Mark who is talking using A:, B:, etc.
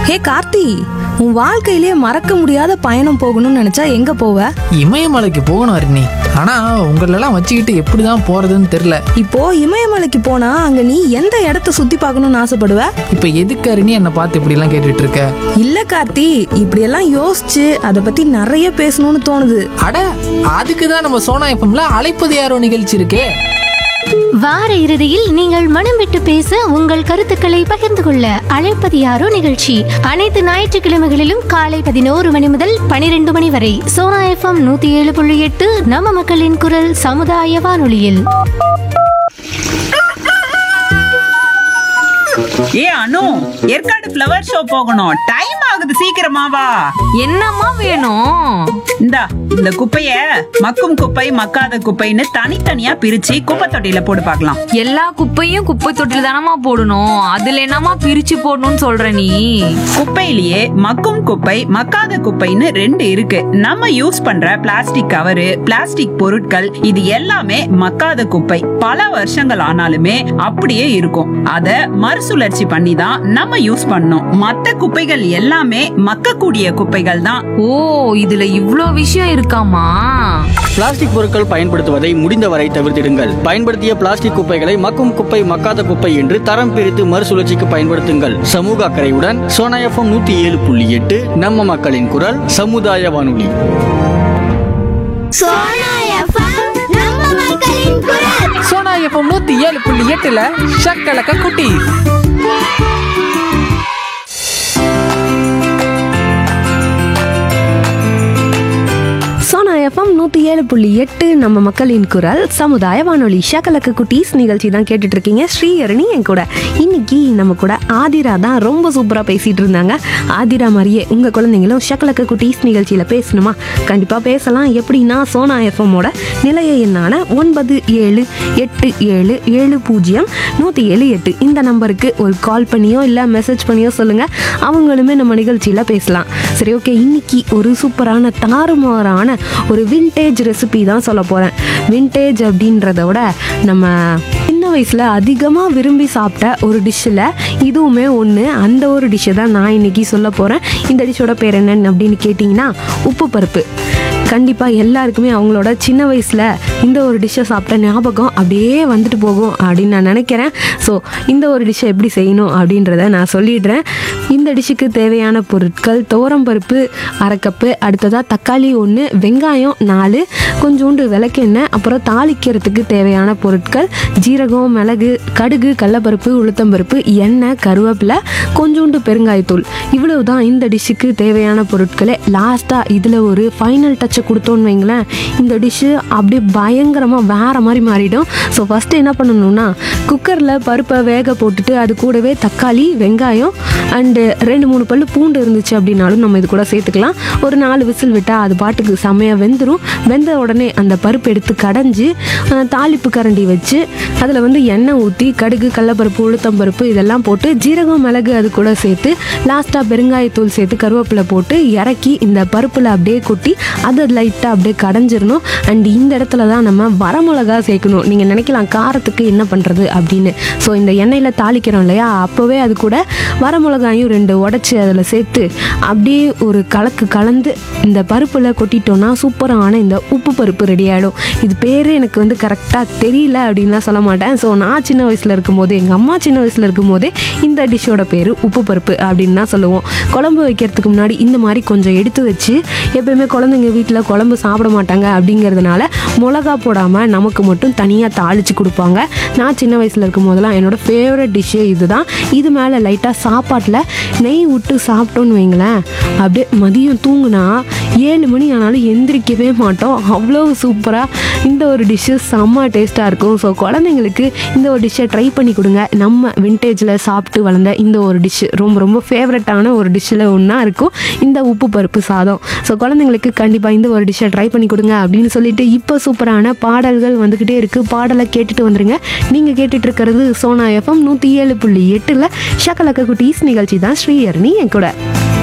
A: ஹே கார்த்தி உன் வாழ்க்கையிலே மறக்க முடியாத பயணம் போகணும்னு நினைச்சா எங்க போவ
B: இமயமலைக்கு போகணும் அருணி ஆனா உங்களெல்லாம் வச்சுக்கிட்டு எப்படிதான் போறதுன்னு தெரியல
A: இப்போ இமயமலைக்கு போனா அங்க நீ எந்த இடத்த சுத்தி பார்க்கணும்னு ஆசைப்படுவ
B: இப்ப எதுக்கு அருணி என்னை பார்த்து இப்படி எல்லாம் கேட்டுட்டு இருக்க
A: இல்ல கார்த்தி இப்படியெல்லாம் யோசிச்சு அதை பத்தி நிறைய பேசணும்னு தோணுது
B: அட அதுக்கு தான் நம்ம சோனா எஃப்எம்ல அழைப்பது யாரோ நிகழ்ச்சி இருக்கே
C: வார இறுதியில் நீங்கள் மனம் விட்டு பேச உங்கள் கருத்துக்களை பகிர்ந்து கொள்ள அழைப்பது யாரோ நிகழ்ச்சி அனைத்து ஞாயிற்றுக்கிழமைகளிலும் காலை பதினோரு மணி முதல் பனிரெண்டு மணி வரை சோனா எஃப்எம் நூத்தி ஏழு புள்ளி எட்டு நம்ம மக்களின் குரல் சமுதாய வானொலியில்
D: ஏ அனு ஏற்காடு ஃப்ளவர் ஷோ போகணும் டைம் ஆகுது சீக்கிரமா வா
E: என்னம்மா வேணும்
D: இந்தா இந்த குப்பைய மக்கும் குப்பை மக்காத குப்பைன்னு தனித்தனியா பிரிச்சு குப்பை தொட்டியில போட்டு பார்க்கலாம்
E: எல்லா குப்பையும் குப்பை தொட்டில தானமா போடணும் அதுல என்னமா பிரிச்சு போடணும்னு சொல்ற நீ
D: குப்பையிலேயே மக்கும் குப்பை மக்காத குப்பைன்னு ரெண்டு இருக்கு நம்ம யூஸ் பண்ற பிளாஸ்டிக் கவரு பிளாஸ்டிக் பொருட்கள் இது எல்லாமே மக்காத குப்பை பல வருஷங்கள் ஆனாலுமே அப்படியே இருக்கும் அத மறுசுழற்சி பண்ணி தான் நம்ம யூஸ் பண்ணோம் மத்த குப்பைகள் எல்லாமே மக்கக்கூடிய குப்பைகள் தான்
E: ஓ இதுல இவ்ளோ விஷயம் இருக்காமா
F: பிளாஸ்டிக் பொருட்கள் பயன்படுத்துவதை முடிந்தவரை தவிர்த்திடுங்கள் பயன்படுத்திய பிளாஸ்டிக் குப்பைகளை மக்கும் குப்பை மக்காத குப்பை என்று தரம் பிரித்து மறுசுழற்சிக்கு பயன்படுத்துங்கள் சமூக அக்கறையுடன் சோனா எஃப்எம் நூத்தி ஏழு புள்ளி எட்டு நம்ம மக்களின் குரல் சமுதாய வானொலி
B: சோனா எஃப்எம் நூத்தி ஏழு புள்ளி எட்டுல ஷக்கலக்க குட்டி
A: சோனா எஃப்எம் நூத்தி ஏழு புள்ளி எட்டு நம்ம மக்களின் குரல் சமுதாய வானொலி ஷகலக்கு குட்டீஸ் நிகழ்ச்சி தான் கேட்டுட்டு இருக்கீங்க ஸ்ரீஹரணி என் கூட இன்னைக்கு நம்ம கூட ஆதிரா தான் ரொம்ப சூப்பரா பேசிட்டு இருந்தாங்க ஆதிரா மாதிரியே உங்க குழந்தைங்களும் ஷகலக்கு குட்டீஸ் நிகழ்ச்சியில பேசணுமா கண்டிப்பா பேசலாம் எப்படின்னா சோனா எஃப்எம்மோட நிலைய எண்ணான ஒன்பது ஏழு எட்டு ஏழு ஏழு பூஜ்ஜியம் நூற்றி ஏழு எட்டு இந்த நம்பருக்கு ஒரு கால் பண்ணியோ இல்லை மெசேஜ் பண்ணியோ சொல்லுங்கள் அவங்களுமே நம்ம நிகழ்ச்சியில் பேசலாம் சரி ஓகே இன்னைக்கு ஒரு சூப்பரான தாறுமாறான ஒரு விண்டேஜ் ரெசிபி தான் சொல்ல போகிறேன் விண்டேஜ் அப்படின்றத விட நம்ம சின்ன வயசில் அதிகமாக விரும்பி சாப்பிட்ட ஒரு டிஷ்ஷில் இதுவுமே ஒன்று அந்த ஒரு டிஷ்ஷை தான் நான் இன்னைக்கு சொல்ல போகிறேன் இந்த டிஷ்ஷோட பேர் என்னன்னு அப்படின்னு கேட்டிங்கன்னா உப்பு பருப்பு கண்டிப்பாக எல்லாருக்குமே அவங்களோட சின்ன வயசில் இந்த ஒரு டிஷ்ஷை சாப்பிட்ட ஞாபகம் அப்படியே வந்துட்டு போகும் அப்படின்னு நான் நினைக்கிறேன் ஸோ இந்த ஒரு டிஷ்ஷை எப்படி செய்யணும் அப்படின்றத நான் சொல்லிடுறேன் இந்த டிஷ்ஷுக்கு தேவையான பொருட்கள் பருப்பு அரை கப்பு அடுத்ததாக தக்காளி ஒன்று வெங்காயம் நாலு கொஞ்சோண்டு விளக்கெண்ணெய் அப்புறம் தாளிக்கிறதுக்கு தேவையான பொருட்கள் ஜீரகம் மிளகு கடுகு கடலப்பருப்பு உளுத்தம்பருப்பு எண்ணெய் கருவேப்பிலை கொஞ்சோண்டு பெருங்காயத்தூள் இவ்வளவு தான் இந்த டிஷ்ஷுக்கு தேவையான பொருட்களே லாஸ்ட்டாக இதில் ஒரு ஃபைனல் டச்சை கொடுத்தோன்னு வைங்களேன் இந்த டிஷ்ஷு அப்படியே பயங்கரமாக வேற மாதிரி மாறிடும் ஸோ ஃபஸ்ட்டு என்ன பண்ணணும்னா குக்கரில் பருப்பை வேக போட்டுட்டு அது கூடவே தக்காளி வெங்காயம் அண்டு ரெண்டு மூணு பல்லு பூண்டு இருந்துச்சு அப்படின்னாலும் நம்ம இது கூட சேர்த்துக்கலாம் ஒரு நாலு விசில் விட்டால் அது பாட்டுக்கு செம்மையாக வெந்துடும் வெந்த உடனே அந்த பருப்பு எடுத்து கடைஞ்சி அஹ், தாளிப்பு கரண்டி வச்சு அதில் வந்து எண்ணெய் ஊற்றி கடுகு கடலப்பருப்பு உளுத்தம்பருப்பு இதெல்லாம் போட்டு ஜீரகம் மிளகு அது கூட சேர்த்து லாஸ்ட்டாக பெருங்காயத்தூள் சேர்த்து கருவேப்பிலை போட்டு இறக்கி இந்த பருப்பில் அப்படியே கொட்டி அதை லைட்டாக அப்படியே கடைஞ்சிடணும் அண்ட் இந்த இடத்துல தான் நம்ம வரமிளகா சேர்க்கணும் நீங்கள் நினைக்கலாம் காரத்துக்கு என்ன பண்ணுறது அப்படின்னு ஸோ இந்த எண்ணெயில் தாளிக்கிறோம் இல்லையா அப்போவே அது கூட வரமிளகாயும் ரெண்டு உடச்சி அதில் சேர்த்து அப்படியே ஒரு கலக்கு கலந்து இந்த பருப்பில் கொட்டிட்டோன்னா சூப்பரான இந்த உப்பு பருப்பு ரெடி ஆகிடும் இது பேர் எனக்கு வந்து கரெக்டாக தெரியல அப்படின்லாம் சொல்ல மாட்டேன் ஸோ நான் சின்ன வயசில் இருக்கும்போது எங்கள் அம்மா சின்ன வயசில் இருக்கும்போதே இந்த டிஷ்ஷோட பேர் உப்பு பருப்பு அப்படின்னு தான் சொல்லுவோம் குழம்பு வைக்கிறதுக்கு முன்னாடி இந்த மாதிரி கொஞ்சம் எடுத்து வச்சு எப்பயுமே குழந்தைங்க வீட்டில் குழம்பு சாப்பிட மாட்டாங்க அப்படிங்கிறதுனால மிளகா போடாமல் நமக்கு மட்டும் தனியாக தாளித்து கொடுப்பாங்க நான் சின்ன வயசில் இருக்கும் போதெல்லாம் என்னோட ஃபேவரட் டிஷ்ஷே இதுதான் இது மேலே லைட்டாக சாப்பாட்டில் நெய் விட்டு சாப்பிட்டோன்னு வைங்களேன் அப்படியே மதியம் தூங்குனா ஏழு மணி ஆனாலும் எந்திரிக்கவே மாட்டோம் அவ்வளோ சூப்பராக இந்த ஒரு டிஷ்ஷு செம்ம டேஸ்ட்டாக இருக்கும் ஸோ குழந்தைங்களுக்கு இந்த ஒரு டிஷ்ஷை ட்ரை பண்ணி கொடுங்க நம்ம விண்டேஜில் சாப்பிட்டு வளர்ந்த இந்த ஒரு டிஷ்ஷு ரொம்ப ரொம்ப ஃபேவரட்டான ஒரு டிஷ்ஷில் ஒன்றா இருக்கும் இந்த உப்பு பருப்பு சாதம் ஸோ குழந்தைங்களுக்கு கண்டிப்பாக இந்த ஒரு டிஷ்ஷை ட்ரை பண்ணி கொடுங்க அப்படின்னு சொல்லிட்டு இப்போ சூப்பரான பாடல்கள் வந்துக்கிட்டே இருக்குது பாடலை கேட்டுட்டு வந்துருங்க நீங்கள் கேட்டுட்டு இருக்கிறது சோனா எஃப்எம் நூற்றி ஏழு புள்ளி எட்டில் ஷக்கலக்க குட்டீஸ் நிகழ்ச்சி தான் ஸ்ரீஹரணி என் கூட